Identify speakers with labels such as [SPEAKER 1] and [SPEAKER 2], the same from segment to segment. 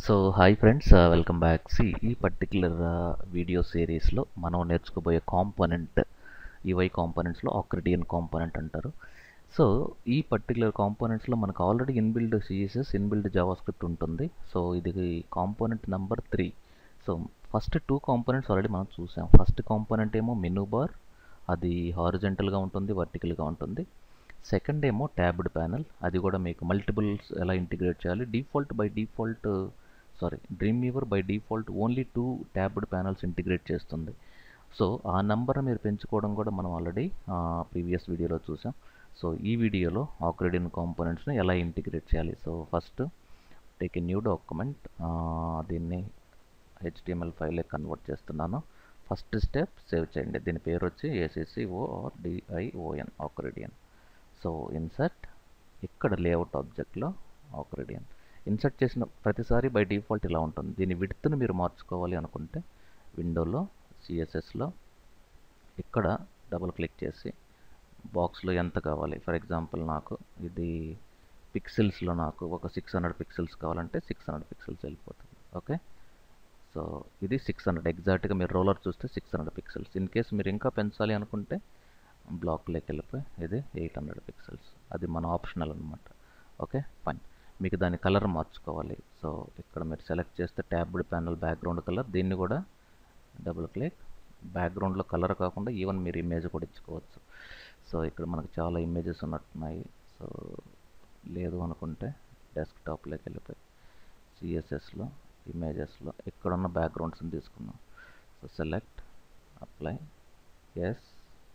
[SPEAKER 1] so hi friends welcome back సి ఈ particular video సిరీస్లో మనం నేర్చుకోబోయే కాంపోనెంట్ ఈవై కాంపోనెంట్స్లో ఆక్రిడియన్ కాంపోనెంట్ అంటారు సో ఈ పర్టిక్యులర్ కాంపోనెంట్స్లో మనకు already inbuilt CSS inbuilt JavaScript ఉంటుంది సో ఇది component number three so first two components already మనం చూసాం ఫస్ట్ కాంపోనెంట్ ఏమో మెనూ బార్ అది హారిజెంటల్గా ఉంటుంది వర్టికల్గా ఉంటుంది సెకండ్ ఏమో ట్యాబ్డ్ ప్యానల్ అది కూడా మీకు మల్టిపుల్స్ ఎలా ఇంటిగ్రేట్ చేయాలి default by default sorry Dreamweaver by default only two tabbed panels integrate చేస్తుంది సో ఆ నెంబర్ మీరు పెంచుకోవడం కూడా మనం ఆల్రెడీ ప్రీవియస్ వీడియోలో చూసాం సో ఈ వీడియోలో ఆక్రెడిన్ కాంపోనెంట్స్ని ఎలా ఇంటిగ్రేట్ చేయాలి so first take a new document దీన్ని హెచ్టిఎంఎల్ ఫైలే కన్వర్ట్ చేస్తున్నాను ఫస్ట్ స్టెప్ సేవ్ చేయండి దీని పేరు వచ్చి A C C O R D I O N accordion so insert ఇక్కడ లేఅవుట్ ఆబ్జెక్ట్లో ఆక్రెడియన్ ఇన్సర్ట్ చేసిన ప్రతిసారి బై డిఫాల్ట్ ఇలా ఉంటుంది దీని విడ్త్ను మీరు మార్చుకోవాలి అనుకుంటే విండోలో సిఎస్ఎస్లో ఇక్కడ డబుల్ క్లిక్ చేసి బాక్స్లో ఎంత కావాలి ఫర్ ఎగ్జాంపుల్ నాకు ఇది పిక్సెల్స్లో నాకు ఒక సిక్స్ హండ్రెడ్ పిక్సెల్స్ కావాలంటే సిక్స్ హండ్రెడ్ పిక్సెల్స్ వెళ్ళిపోతుంది ఓకే సో ఇది సిక్స్ హండ్రెడ్ ఎగ్జాక్ట్గా మీరు రోలర్ చూస్తే six hundred pixels in case మీరు ఇంకా పెంచాలి అనుకుంటే బ్లాక్లోకి వెళ్ళిపోయి ఇది ఎయిట్ హండ్రెడ్ పిక్సెల్స్ అది మన ఆప్షనల్ అనమాట ఓకే ఫైన్ మీకు దాని కలర్ మార్చుకోవాలి సో ఇక్కడ మీరు సెలెక్ట్ చేస్తే ట్యాబ్డ్ ప్యానల్ బ్యాక్గ్రౌండ్ కలర్ దీన్ని కూడా డబుల్ క్లిక్ బ్యాక్గ్రౌండ్లో కలర్ కాకుండా ఈవెన్ మీరు ఇమేజ్ కూడా ఇచ్చుకోవచ్చు సో ఇక్కడ మనకు చాలా ఇమేజెస్ ఉన్నట్టున్నాయి సో లేదు అనుకుంటే డెస్క్టాప్లోకి వెళ్ళిపోయి సిఎస్ఎస్లో ఇమేజెస్లో ఇక్కడున్న బ్యాక్గ్రౌండ్స్ని తీసుకుందాం so select apply yes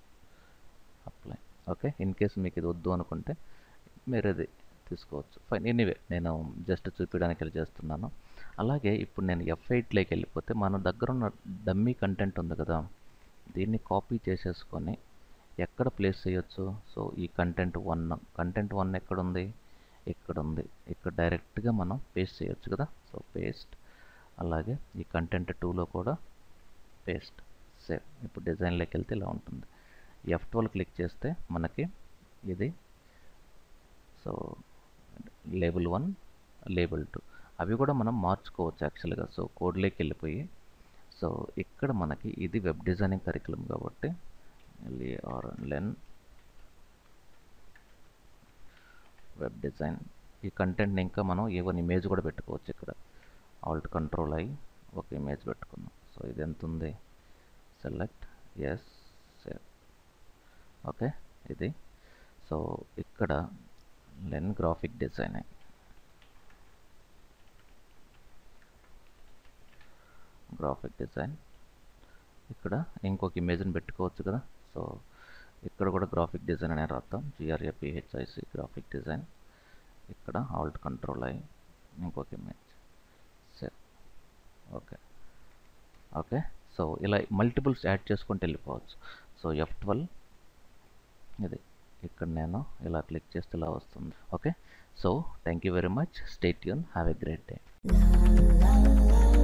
[SPEAKER 1] apply okay in case మీకు ఇది వద్దు అనుకుంటే మీరు ఇది తీసుకోవచ్చు ఫైన్ ఎనీవే నేను జస్ట్ చూపించడానికి వెళ్ళి చేస్తున్నాను అలాగే ఇప్పుడు నేను ఎఫ్ ఎయిట్లోకి వెళ్ళిపోతే మన దగ్గర ఉన్న డమ్మీ కంటెంట్ ఉంది కదా దీన్ని కాపీ చేసేసుకొని ఎక్కడ ప్లేస్ చేయొచ్చు సో ఈ కంటెంట్ వన్ కంటెంట్ వన్ ఎక్కడ ఉంది ఇక్కడ ఉంది ఇక్కడ డైరెక్ట్గా మనం పేస్ట్ చేయొచ్చు కదా సో పేస్ట్ అలాగే ఈ కంటెంట్ టూలో కూడా పేస్ట్ సేవ్ ఇప్పుడు డిజైన్లోకి వెళ్తే ఇలా ఉంటుంది ఎఫ్ ట్వెల్వ్ క్లిక్ చేస్తే మనకి ఇది so label one label two అవి కూడా మనం మార్చుకోవచ్చు యాక్చువల్గా సో కోడ్లోకి వెళ్ళిపోయి సో ఇక్కడ మనకి ఇది వెబ్ డిజైనింగ్ కరికులం కాబట్టి ఆర్ లెన్ వెబ్ డిజైన్ ఈ కంటెంట్ని ఇంకా మనం ఈవెన్ ఇమేజ్ కూడా పెట్టుకోవచ్చు ఇక్కడ ఆల్ట్ కంట్రోల్ అయ్యి ఒక ఇమేజ్ పెట్టుకుందాం సో ఇది ఎంత ఉంది సెలెక్ట్ ఎస్ సేవ్ ఓకే ఇది సో ఇక్కడ లెన్ గ్రాఫిక్ డిజైనింగ్ గ్రాఫిక్ డిజైన్ ఇక్కడ ఇంకొక ఇమేజ్ని పెట్టుకోవచ్చు కదా సో ఇక్కడ కూడా గ్రాఫిక్ డిజైన్ అనే రాద్దాం జిఆర్ఏపిహెచ్ఐసి గ్రాఫిక్ డిజైన్ ఇక్కడ ఆల్ట్ కంట్రోల్ అయ్యి ఇంకొక image save okay okay so ఇలా మల్టిపుల్స్ యాడ్ చేసుకుంటూ వెళ్ళిపోవచ్చు సో ఎఫ్ ట్వెల్వ్ ఇది ఇక్కడ నేను ఇలా క్లిక్ చేస్తే ఇలా వస్తుంది okay so thank you very much stay యూన్ హ్యావ్ ఎ గ్రేట్ డే